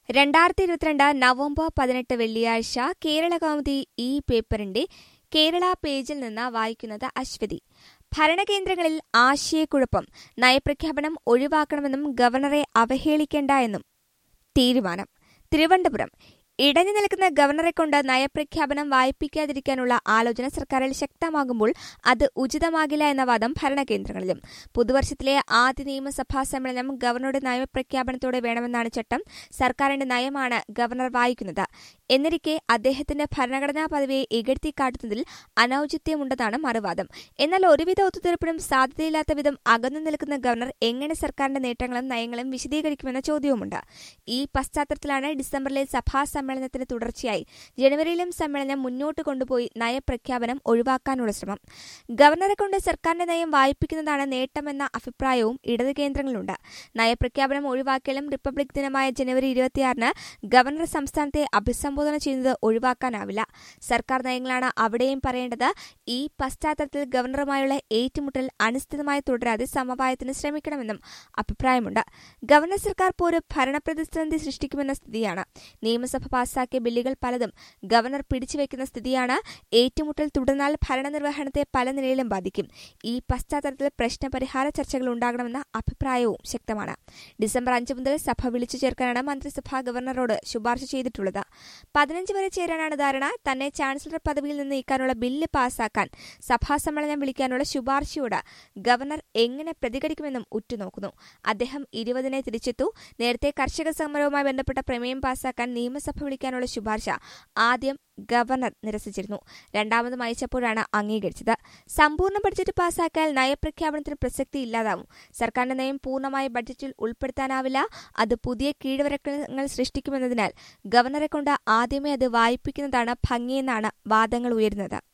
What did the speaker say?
രണ്ടായിരത്തി ഇരുപത്തിരണ്ട് നവംബർ പതിനെട്ട് വെള്ളിയാഴ്ച കേരള കൗമുദി ഈ പേപ്പറിന്റെ കേരള പേജിൽ നിന്ന് വായിക്കുന്നത് അശ്വതി ഭരണകേന്ദ്രങ്ങളിൽ ആശയക്കുഴപ്പം നയപ്രഖ്യാപനം ഒഴിവാക്കണമെന്നും ഗവർണറെ അവഹേളിക്കേണ്ട എന്നും തീരുമാനം തിരുവനന്തപുരം ഇടഞ്ഞു നിൽക്കുന്ന ഗവർണറെ കൊണ്ട് നയപ്രഖ്യാപനം വായിപ്പിക്കാതിരിക്കാനുള്ള ആലോചന സർക്കാരിൽ ശക്തമാകുമ്പോൾ അത് ഉചിതമാകില്ല എന്ന വാദം ഭരണകേന്ദ്രങ്ങളിലും പുതുവർഷത്തിലെ ആദ്യ നിയമസഭാ സമ്മേളനം ഗവർണറുടെ നയപ്രഖ്യാപനത്തോടെ വേണമെന്നാണ് ചട്ടം സർക്കാരിന്റെ നയമാണ് ഗവർണർ വായിക്കുന്നത് എന്നിരിക്കെ അദ്ദേഹത്തിന്റെ ഭരണഘടനാ പദവിയെ ഇകഴ്ത്തിക്കാട്ടുന്നതിൽ അനൌചിത്യമുണ്ടെന്നാണ് മറുവാദം എന്നാൽ ഒരുവിധ ഒത്തുതീർപ്പിനും സാധ്യതയില്ലാത്ത വിധം അകന്നു നിൽക്കുന്ന ഗവർണർ എങ്ങനെ സർക്കാരിന്റെ നേട്ടങ്ങളും നയങ്ങളും വിശദീകരിക്കുമെന്ന ചോദ്യവുമുണ്ട് ഈ പശ്ചാത്തലത്തിലാണ് ഡിസംബറിലെ സഭാ സമ്മേളനത്തിന് തുടർച്ചയായി ജനുവരിയിലും സമ്മേളനം മുന്നോട്ട് കൊണ്ടുപോയി നയപ്രഖ്യാപനം ഒഴിവാക്കാനുള്ള ശ്രമം ഗവർണറെ കൊണ്ട് സർക്കാരിന്റെ നയം വായിപ്പിക്കുന്നതാണ് നേട്ടമെന്ന അഭിപ്രായവും ഇടത് കേന്ദ്രങ്ങളുണ്ട് നയപ്രഖ്യാപനം ഒഴിവാക്കിയാലും റിപ്പബ്ലിക് ദിനമായ ജനുവരി ഇരുപത്തിയാറിന് ഗവർണർ സംസ്ഥാനത്തെ അഭിസംബോധന ചെയ്യുന്നത് ഒഴിവാക്കാനാവില്ല സർക്കാർ നയങ്ങളാണ് അവിടെയും പറയേണ്ടത് ഈ പശ്ചാത്തലത്തിൽ ഗവർണറുമായുള്ള ഏറ്റുമുട്ടൽ അനിശ്ചിതമായി തുടരാതെ സമവായത്തിന് ശ്രമിക്കണമെന്നും അഭിപ്രായമുണ്ട് ഗവർണർ സർക്കാർ പോര് ഭരണപ്രതിസന്ധി സൃഷ്ടിക്കുമെന്ന സ്ഥിതിയാണ് നിയമസഭ പാസാക്കിയ ബില്ലുകൾ പലതും ഗവർണർ പിടിച്ചുവെക്കുന്ന സ്ഥിതിയാണ് ഏറ്റുമുട്ടൽ തുടർന്നാൽ ഭരണനിർവഹണത്തെ പല നിലയിലും ബാധിക്കും ഈ പശ്ചാത്തലത്തിൽ പ്രശ്നപരിഹാര ചർച്ചകൾ ഉണ്ടാകണമെന്ന അഭിപ്രായവും ശക്തമാണ് ഡിസംബർ അഞ്ച് മുതൽ സഭ വിളിച്ചു ചേർക്കാനാണ് മന്ത്രിസഭ ഗവർണറോട് ശുപാർശ ചെയ്തിട്ടുള്ളത് പതിനഞ്ച് വരെ ചേരാനാണ് ധാരണ തന്നെ ചാൻസലർ പദവിയിൽ നിന്ന് നീക്കാനുള്ള ബില്ല് പാസാക്കാൻ സഭാ സമ്മേളനം വിളിക്കാനുള്ള ശുപാർശയോട് ഗവർണർ എങ്ങനെ പ്രതികരിക്കുമെന്നും ഉറ്റുനോക്കുന്നു അദ്ദേഹം ഇരുപതിനെ തിരിച്ചെത്തു നേരത്തെ കർഷക സമരവുമായി ബന്ധപ്പെട്ട പ്രമേയം പാസാക്കാൻ നിയമസഭ വിളിക്കാനുള്ള ശുപാർശ ആദ്യം ഗവർണർ നിരസിച്ചിരുന്നു രണ്ടാമതും അയച്ചപ്പോഴാണ് അംഗീകരിച്ചത് സമ്പൂർണ്ണ ബഡ്ജറ്റ് പാസാക്കിയാൽ നയപ്രഖ്യാപനത്തിന് പ്രസക്തി ഇല്ലാതാവും സർക്കാരിന്റെ നയം പൂർണ്ണമായി ബഡ്ജറ്റിൽ ഉൾപ്പെടുത്താനാവില്ല അത് പുതിയ കീഴ്വഴക്കങ്ങൾ സൃഷ്ടിക്കുമെന്നതിനാൽ ഗവർണറെ കൊണ്ട് ആദ്യമേ അത് വായിപ്പിക്കുന്നതാണ് ഭംഗിയെന്നാണ് വാദങ്ങൾ ഉയരുന്നത്